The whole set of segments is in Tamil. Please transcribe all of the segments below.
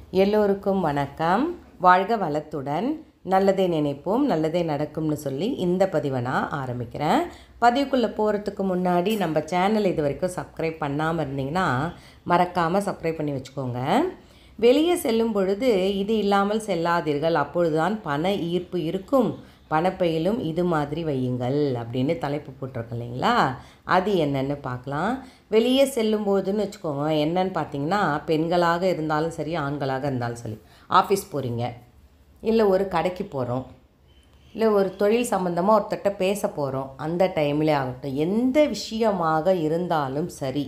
எல்லோருக்கும் வணக்கம் வாழ்க வளத்துடன் நல்லதே நினைப்போம் நல்லதே நடக்கும்னு சொல்லி இந்த பதிவை நான் ஆரம்பிக்கிறேன் பதிவுக்குள்ளே போகிறதுக்கு முன்னாடி நம்ம சேனல் இது வரைக்கும் சப்ஸ்கிரைப் பண்ணாமல் இருந்தீங்கன்னா மறக்காமல் சப்ஸ்கிரைப் பண்ணி வச்சுக்கோங்க வெளியே செல்லும் பொழுது இது இல்லாமல் செல்லாதீர்கள் அப்பொழுதுதான் பண ஈர்ப்பு இருக்கும் பணப்பையிலும் இது மாதிரி வையுங்கள் அப்படின்னு தலைப்பு போட்டிருக்கோம் இல்லைங்களா அது என்னன்னு பார்க்கலாம் வெளியே செல்லும்போதுன்னு வச்சுக்கோங்க என்னன்னு பார்த்தீங்கன்னா பெண்களாக இருந்தாலும் சரி ஆண்களாக இருந்தாலும் சரி ஆஃபீஸ் போகிறீங்க இல்லை ஒரு கடைக்கு போகிறோம் இல்லை ஒரு தொழில் சம்மந்தமாக ஒருத்தட்ட பேச போகிறோம் அந்த டைம்லே ஆகட்டும் எந்த விஷயமாக இருந்தாலும் சரி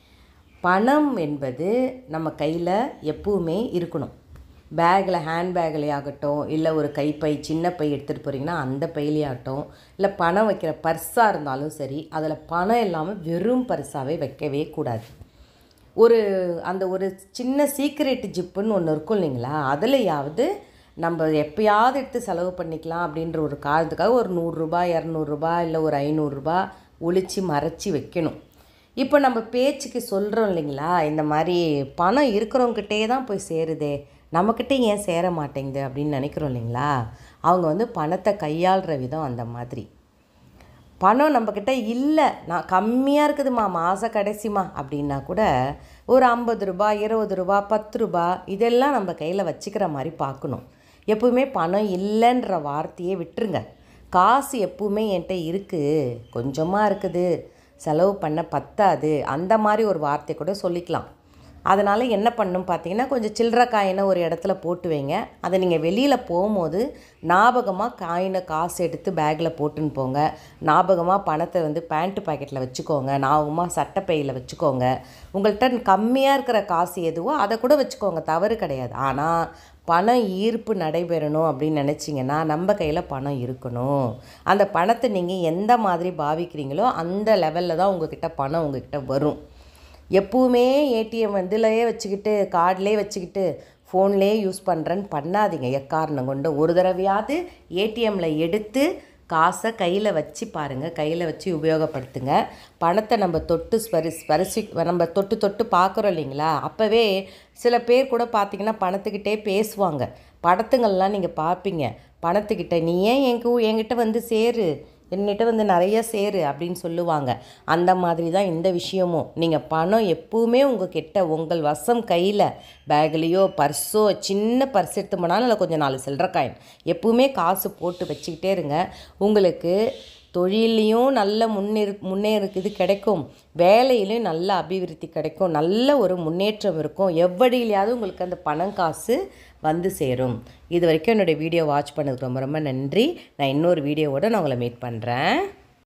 பணம் என்பது நம்ம கையில் எப்பவுமே இருக்கணும் பேக்கில் ஹேண்ட் பேக்லேயே ஆகட்டும் இல்லை ஒரு கைப்பை சின்ன பை எடுத்துகிட்டு போகிறீங்கன்னா அந்த பையிலே ஆகட்டும் இல்லை பணம் வைக்கிற பர்ஸாக இருந்தாலும் சரி அதில் பணம் இல்லாமல் வெறும் பர்ஸாகவே வைக்கவே கூடாது ஒரு அந்த ஒரு சின்ன சீக்ரெட் ஜிப்புன்னு ஒன்று இருக்கும் இல்லைங்களா அதுலையாவது நம்ம எப்பயாவது எடுத்து செலவு பண்ணிக்கலாம் அப்படின்ற ஒரு காரணத்துக்காக ஒரு நூறுரூபா இரநூறுபா இல்லை ஒரு ஐநூறுரூபா ஒளிச்சு மறைச்சி வைக்கணும் இப்போ நம்ம பேச்சுக்கு சொல்கிறோம் இல்லைங்களா இந்த மாதிரி பணம் இருக்கிறவங்ககிட்டே தான் போய் சேருதே நம்மக்கிட்ட ஏன் சேர மாட்டேங்குது அப்படின்னு நினைக்கிறோம் இல்லைங்களா அவங்க வந்து பணத்தை கையாளுற விதம் அந்த மாதிரி பணம் நம்மக்கிட்ட இல்லை நான் கம்மியாக இருக்குதுமா மாத கடைசிமா அப்படின்னா கூட ஒரு ஐம்பது ரூபா இருபது ரூபா பத்து ரூபா இதெல்லாம் நம்ம கையில் வச்சுக்கிற மாதிரி பார்க்கணும் எப்பவுமே பணம் இல்லைன்ற வார்த்தையே விட்டுருங்க காசு எப்பவுமே என்கிட்ட இருக்குது கொஞ்சமாக இருக்குது செலவு பண்ண பத்தாது அந்த மாதிரி ஒரு வார்த்தை கூட சொல்லிக்கலாம் அதனால் என்ன பண்ணும் பார்த்தீங்கன்னா கொஞ்சம் சில்லற காயினை ஒரு இடத்துல போட்டு வைங்க அதை நீங்கள் வெளியில் போகும்போது ஞாபகமாக காயினை காசு எடுத்து பேக்கில் போட்டுன்னு போங்க ஞாபகமாக பணத்தை வந்து பேண்ட்டு பாக்கெட்டில் வச்சுக்கோங்க ஞாபகமாக சட்டைப்பையில் வச்சுக்கோங்க உங்கள்கிட்ட கம்மியாக இருக்கிற காசு எதுவோ அதை கூட வச்சுக்கோங்க தவறு கிடையாது ஆனால் பணம் ஈர்ப்பு நடைபெறணும் அப்படின்னு நினச்சிங்கன்னா நம்ம கையில் பணம் இருக்கணும் அந்த பணத்தை நீங்கள் எந்த மாதிரி பாவிக்கிறீங்களோ அந்த லெவலில் தான் உங்ககிட்ட பணம் உங்ககிட்ட வரும் எப்பவுமே ஏடிஎம் வந்துலையே வச்சுக்கிட்டு கார்ட்லேயே வச்சுக்கிட்டு ஃபோன்லேயே யூஸ் பண்ணுறேன்னு பண்ணாதீங்க எக்காரணம் கொண்டு ஒரு தடவையாவது ஏடிஎம்மில் எடுத்து காசை கையில் வச்சு பாருங்கள் கையில் வச்சு உபயோகப்படுத்துங்க பணத்தை நம்ம தொட்டு ஸ்பரி ஸ்பரிசி நம்ம தொட்டு தொட்டு பார்க்குறோம் இல்லைங்களா அப்போவே சில பேர் கூட பார்த்திங்கன்னா பணத்துக்கிட்டே பேசுவாங்க படத்துங்கள்லாம் நீங்கள் பார்ப்பீங்க பணத்துக்கிட்ட நீ ஏன் எங்க என்கிட்ட வந்து சேரு என்னிட்ட வந்து நிறைய சேரு அப்படின்னு சொல்லுவாங்க அந்த மாதிரி தான் இந்த விஷயமும் நீங்கள் பணம் எப்பவுமே உங்கள் கிட்ட உங்கள் வசம் கையில் பேக்லேயோ பர்ஸோ சின்ன பர்ஸ் எடுத்து போனாலும் அதில் கொஞ்சம் நாலு சில்லற காயின் எப்பவுமே காசு போட்டு வச்சுக்கிட்டே இருங்க உங்களுக்கு தொழிலையும் நல்ல முன்னேறு முன்னேறு இது கிடைக்கும் வேலையிலையும் நல்ல அபிவிருத்தி கிடைக்கும் நல்ல ஒரு முன்னேற்றம் இருக்கும் எவ்வழியிலையாவது உங்களுக்கு அந்த பணம் காசு வந்து சேரும் இது வரைக்கும் என்னுடைய வீடியோ வாட்ச் பண்ணதுக்கு ரொம்ப ரொம்ப நன்றி நான் இன்னொரு வீடியோவோட நான் உங்களை மீட் பண்ணுறேன்